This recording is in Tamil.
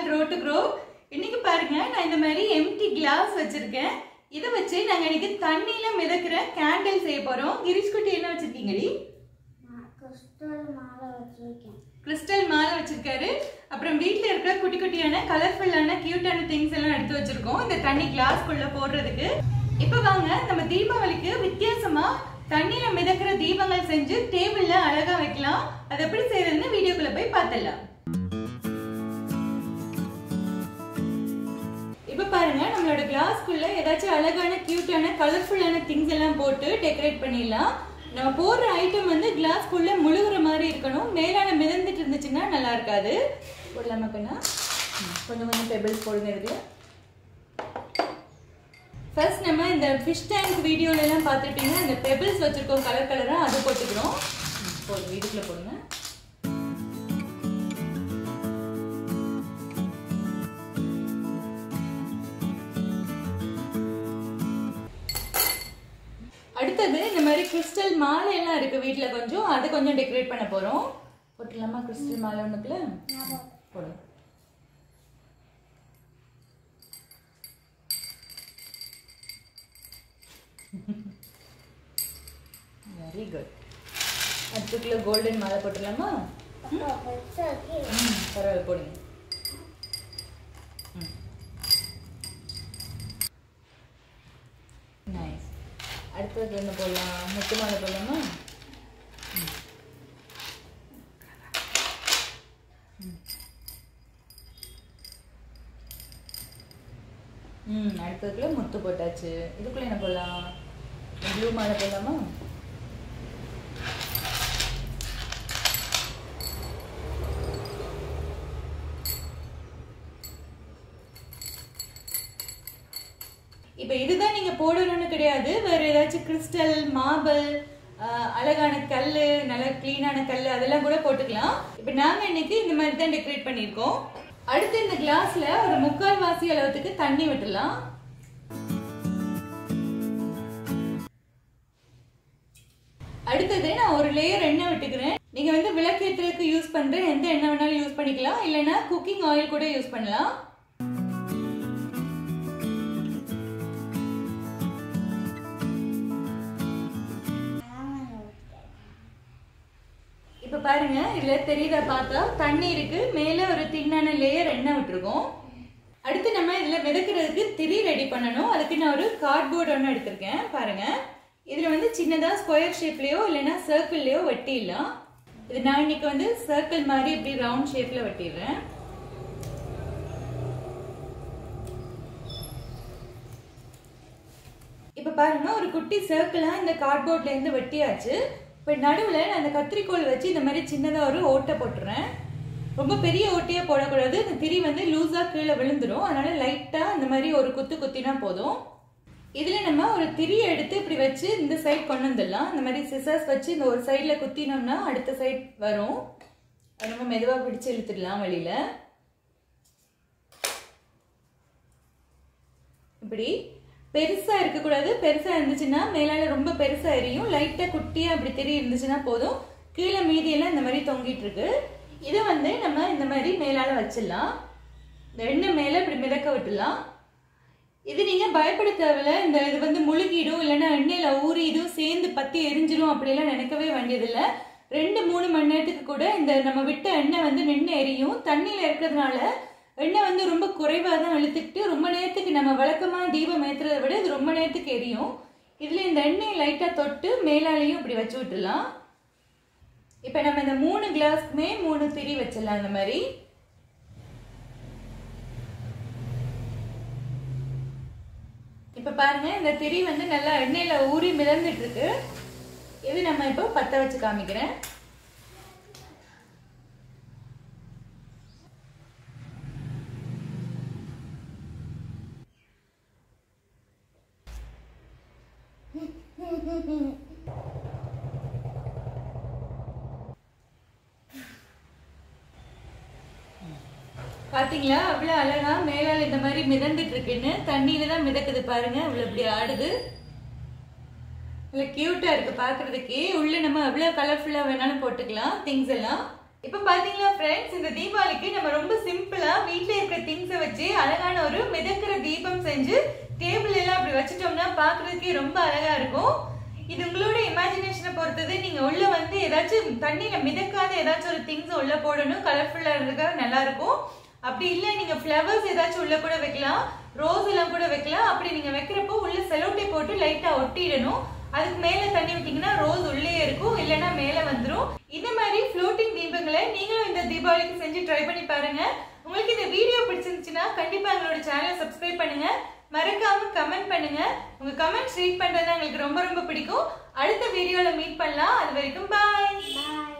சேனல் ரோட்டு க்ரோ இன்னைக்கு பாருங்க நான் இந்த மாதிரி எம்டி கிளாஸ் வச்சிருக்கேன் இதை வச்சு நாங்க இன்னைக்கு தண்ணியில மிதக்கிற கேண்டில் செய்ய போறோம் கிரிஷ் குட்டி என்ன வச்சிருக்கீங்கடி நான் கிறிஸ்டல் மாலை வச்சிருக்கேன் கிறிஸ்டல் மாலை வச்சிருக்காரு அப்புறம் வீட்ல இருக்கிற குட்டி குட்டியான கலர்ஃபுல்லான கியூட்டான திங்ஸ் எல்லாம் எடுத்து வச்சிருக்கோம் இந்த தண்ணி கிளாஸ்க்குள்ள போடுறதுக்கு இப்போ வாங்க நம்ம தீபாவளிக்கு வித்தியாசமா தண்ணியில மிதக்கிற தீபங்கள் செஞ்சு டேபிள்ல அழகா வைக்கலாம் அது எப்படி செய்யறதுன்னு வீடியோக்குள்ள போய் பார்த்துடலாம் இப்போ பாருங்க நம்மளோட கிளாஸ்க்குள்ள ஏதாச்சும் அழகான கியூட்டான கலர்ஃபுல்லான திங்ஸ் எல்லாம் போட்டு டெக்கரேட் பண்ணிடலாம் நம்ம போடுற ஐட்டம் வந்து கிளாஸ்க்குள்ள முழுகுற மாதிரி இருக்கணும் மேலான மிதந்துட்டு இருந்துச்சுன்னா நல்லா இருக்காது போடலாமா கண்ணா ம், கொஞ்சம் கொஞ்சம் பெபிள்ஸ் போடுங்க இதுல ஃபர்ஸ்ட் நம்ம இந்த ஃபிஷ் டேங்க் வீடியோல எல்லாம் பார்த்துருப்பீங்க இந்த பெபிள்ஸ் வச்சிருக்கோம் கலர் கலரா அது போட்டுக்கிறோம் ம், போடுங்க இதுக்குள்ள போடுங்க அடுத்தது இந்த மாதிரி கிறிஸ்டல் மாலை எல்லாம் இருக்கு வீட்ல கொஞ்சம் அது கொஞ்சம் டெக்கரேட் பண்ண போறோம் போட்டுடலாமா கிறிஸ்டல் மாலை ஒண்ணுக்குள்ள போடு வெரி குட் அதுக்குள்ள கோல்டன் மாலை போட்டுடலாமா அப்பா பெருசா இருக்கு ம், பரவாயில்ல போடுங்க நைஸ் அடுத்தது என்ன போடலாம் முத்து மாலை போடலாமா ம். ம். ம் அடுத்ததுக்குள்ள முத்து போட்டாச்சு இதுக்குள்ள என்ன போடலாம் ப்ளூ மாலை போடலாமா இப்போ இதுதான் நீங்க போடணும்னு கிடையாது வேற ஏதாச்சும் கிறிஸ்டல் மார்பிள் அழகான கல் நல்ல க்ளீனான கல் அதெல்லாம் கூட போட்டுக்கலாம் இப்போ நாங்க இன்னைக்கு இந்த மாதிரி தான் டெக்கரேட் பண்ணியிருக்கோம் அடுத்து இந்த கிளாஸ்ல ஒரு முக்கால் வாசி அளவுக்கு தண்ணி விட்டுலாம் அடுத்தது நான் ஒரு லேயர் எண்ணெய் விட்டுக்கிறேன் நீங்க வந்து விளக்கேற்றுறதுக்கு யூஸ் பண்ற எந்த எண்ணெய் வேணாலும் யூஸ் பண்ணிக்கலாம் இல்லைன்னா குக்கிங் ஆயில் கூட யூஸ் பண்ணலாம் இப்ப பாருங்க இதுல தெரியுதா பார்த்தா தண்ணி இருக்கு மேல ஒரு தின்னான லேயர் எண்ணெய் விட்டுருக்கோம் அடுத்து நம்ம இதுல மிதக்கிறதுக்கு திரி ரெடி பண்ணணும் அதுக்கு நான் ஒரு கார்ட்போர்ட் ஒன்று எடுத்திருக்கேன் பாருங்க இதுல வந்து சின்னதா ஸ்கொயர் ஷேப்லயோ இல்லைன்னா சர்க்கிள்லயோ வெட்டிடலாம் இது நான் இன்னைக்கு வந்து சர்க்கிள் மாதிரி இப்படி ரவுண்ட் ஷேப்ல வெட்டிடுறேன் இப்ப பாருங்க ஒரு குட்டி சர்க்கிளா இந்த கார்ட்போர்ட்ல இருந்து வெட்டியாச்சு இப்ப நடுவுல நான் அந்த கத்திரிக்கோல் வச்சு இந்த மாதிரி சின்னதா ஒரு ஓட்டை போட்டுறேன் ரொம்ப பெரிய ஓட்டையா போடக்கூடாது இந்த திரி வந்து லூஸா கீழே விழுந்துரும் அதனால லைட்டா இந்த மாதிரி ஒரு குத்து குத்தினா போதும் இதுல நம்ம ஒரு திரியை எடுத்து இப்படி வச்சு இந்த சைடு கொண்டு வந்துடலாம் இந்த மாதிரி சிசர்ஸ் வச்சு இந்த ஒரு சைடுல குத்தினோம்னா அடுத்த சைடு வரும் அது நம்ம மெதுவா பிடிச்சு இழுத்துடலாம் வெளியில இப்படி பெருசா இருக்கக்கூடாது பெருசா இருந்துச்சுன்னா மேலால ரொம்ப பெருசா எரியும் லைட்டா குட்டியா அப்படி தெரிய இருந்துச்சுன்னா போதும் கீழே மீதியெல்லாம் இந்த மாதிரி தொங்கிட்டு இருக்கு இதை வந்து நம்ம இந்த மாதிரி மேலால வச்சிடலாம் இந்த எண்ணெய் மேல இப்படி மிதக்க விட்டுலாம் இது நீங்க பயப்பட தேவையில்ல இந்த இது வந்து முழுகிடும் இல்லைன்னா எண்ணெயில ஊறி இதுவும் சேர்ந்து பத்தி எரிஞ்சிரும் அப்படியெல்லாம் நினைக்கவே வேண்டியதில்லை ரெண்டு மூணு மணி நேரத்துக்கு கூட இந்த நம்ம விட்ட எண்ணெய் வந்து நின்று எரியும் தண்ணியில இருக்கிறதுனால எண்ணெய் வந்து ரொம்ப குறைவாக தான் இழுத்துக்கிட்டு ரொம்ப நேரத்துக்கு நம்ம வழக்கமாக தீபம் ஏற்றுறதை விட இது ரொம்ப நேரத்துக்கு எரியும் இதில் இந்த எண்ணெயை லைட்டாக தொட்டு மேலாலையும் இப்படி வச்சு விட்டுலாம் இப்போ நம்ம இந்த மூணு கிளாஸ்க்குமே மூணு திரி வச்சிடலாம் இந்த மாதிரி இப்போ பாருங்க இந்த திரி வந்து நல்லா எண்ணெயில ஊறி மிதந்துட்டு இருக்கு இது நம்ம இப்போ பத்த வச்சு காமிக்கிறேன் பாத்தீங்களா அவ்வளவு அழகா மேலால இந்த மாதிரி மிதந்துட்டு இருக்குன்னு தண்ணியில தான் மிதக்குது பாருங்க அவ்வளவு இப்படி ஆடுது இவ்வளவு கியூட்டா இருக்கு பாக்குறதுக்கே உள்ள நம்ம எவ்வளவு கலர்ஃபுல்லா வேணாலும் போட்டுக்கலாம் திங்ஸ் எல்லாம் இப்ப பாத்தீங்களா ஃப்ரெண்ட்ஸ் இந்த தீபாவளிக்கு நம்ம ரொம்ப சிம்பிளா வீட்ல இருக்க திங்ஸை வச்சு அழகான ஒரு மிதக்கிற தீபம் செஞ்சு டேபிள் எல்லாம் அப்படி வச்சுட்டோம்னா பார்க்கிறதுக்கே ரொம்ப அழகா இருக்கும் இது உங்களோட இமேஜினேஷனை பொறுத்தது நீங்க உள்ள வந்து ஏதாச்சும் தண்ணியில மிதக்காத ஏதாச்சும் ஒரு திங்ஸ் உள்ள போடணும் கலர்ஃபுல்லா இருக்க நல்லா இருக்கும் அப்படி இல்ல நீங்க ஃப்ளவர்ஸ் ஏதாச்சும் உள்ள கூட வைக்கலாம் ரோஸ் எல்லாம் கூட வைக்கலாம் அப்படி நீங்க வைக்கிறப்போ உள்ள செலோட்டை போட்டு லைட்டா ஒட்டிடணும் அதுக்கு மேல தண்ணி விட்டீங்கன்னா ரோஸ் உள்ளே இருக்கும் இல்லைன்னா மேல வந்துரும் இந்த மாதிரி ஃப்ளோட்டிங் தீபங்களை நீங்களும் இந்த தீபாவளிக்கு செஞ்சு ட்ரை பண்ணி பாருங்க உங்களுக்கு இந்த வீடியோ பிடிச்சிருந்துச்சுன்னா கண்டிப்பா எங்களோட சேனலை சப்ஸ்கிரைப் பண்ணுங்க மறக்காம கமெண்ட் பண்ணுங்க உங்க கமெண்ட்ஸ் ரீட் பண்றது எங்களுக்கு ரொம்ப ரொம்ப பிடிக்கும் அடுத்த வீடியோல மீட் பண்ணலாம் அது வரைக்கும் பாய் பாய்